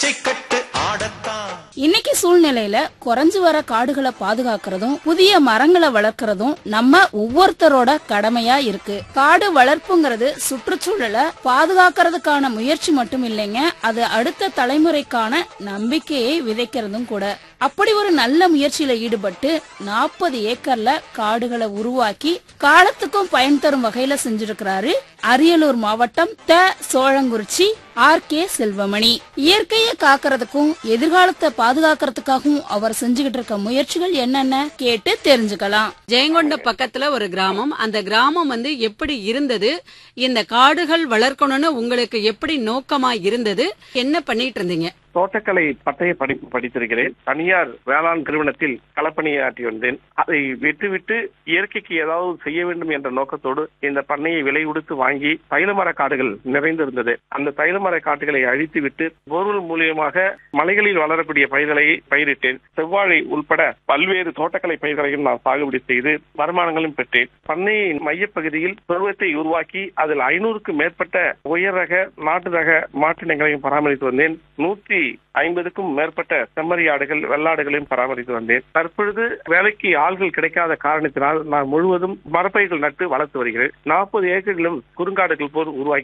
பச்சை கட்டு ஆடத்தான் இன்னைக்கு சூழ்நிலையில குறைஞ்சு வர காடுகளை பாதுகாக்கிறதும் புதிய மரங்களை வளர்க்கறதும் நம்ம ஒவ்வொருத்தரோட கடமையா இருக்கு காடு வளர்ப்புங்கிறது சுற்றுச்சூழலை பாதுகாக்கிறதுக்கான முயற்சி மட்டும் இல்லைங்க அது அடுத்த தலைமுறைக்கான நம்பிக்கையை விதைக்கிறதும் கூட அப்படி ஒரு நல்ல முயற்சியில ஈடுபட்டு நாற்பது ஏக்கர்ல காடுகளை உருவாக்கி காலத்துக்கும் பயன் தரும் வகையில செஞ்சிருக்கிறாரு அரியலூர் மாவட்டம் த சோழங்குறிச்சி ஆர் கே செல்வமணி இயற்கையை காக்கிறதுக்கும் எதிர்காலத்தை பாதுகாக்கிறதுக்காகவும் அவர் செஞ்சுகிட்டு இருக்க முயற்சிகள் என்னென்ன கேட்டு தெரிஞ்சுக்கலாம் ஜெயங்கொண்ட பக்கத்துல ஒரு கிராமம் அந்த கிராமம் வந்து எப்படி இருந்தது இந்த காடுகள் வளர்க்கணும்னு உங்களுக்கு எப்படி நோக்கமா இருந்தது என்ன பண்ணிட்டு இருந்தீங்க தோட்டக்கலை பட்டய படிப்பு படித்திருக்கிறேன் தனியார் வேளாண் நிறுவனத்தில் களப்பணியாற்றி வந்தேன் அதை விட்டுவிட்டு இயற்கைக்கு ஏதாவது செய்ய வேண்டும் என்ற நோக்கத்தோடு இந்த பண்ணையை விலை கொடுத்து வாங்கி தைலமர காடுகள் நிறைந்திருந்தது அந்த தைலமர காட்டுகளை அழித்துவிட்டு போர்வெல் மூலியமாக மலைகளில் வளரக்கூடிய பயிர்களை பயிரிட்டேன் செவ்வாழை உள்பட பல்வேறு தோட்டக்கலை பயிர்களையும் நான் சாகுபடி செய்து வருமானங்களும் பெற்றேன் பண்ணையின் மையப்பகுதியில் பருவத்தை உருவாக்கி அதில் ஐநூறுக்கும் மேற்பட்ட உயர் ரக நாட்டு ரக மாட்டினங்களையும் பராமரித்து வந்தேன் நூற்றி ஐம்பதுக்கும் மேற்பட்ட செம்மறி ஆடுகள் வெள்ளாடுகளையும் பராமரித்து வந்தேன் தற்பொழுது வேலைக்கு ஆள்கள் கிடைக்காத காரணத்தினால் நான் முழுவதும் மரப்பயிர்கள் நட்டு வளர்த்து வருகிறேன் நாற்பது ஏக்கரிலும் குறுங்காடுகள் போல் உருவாக்கி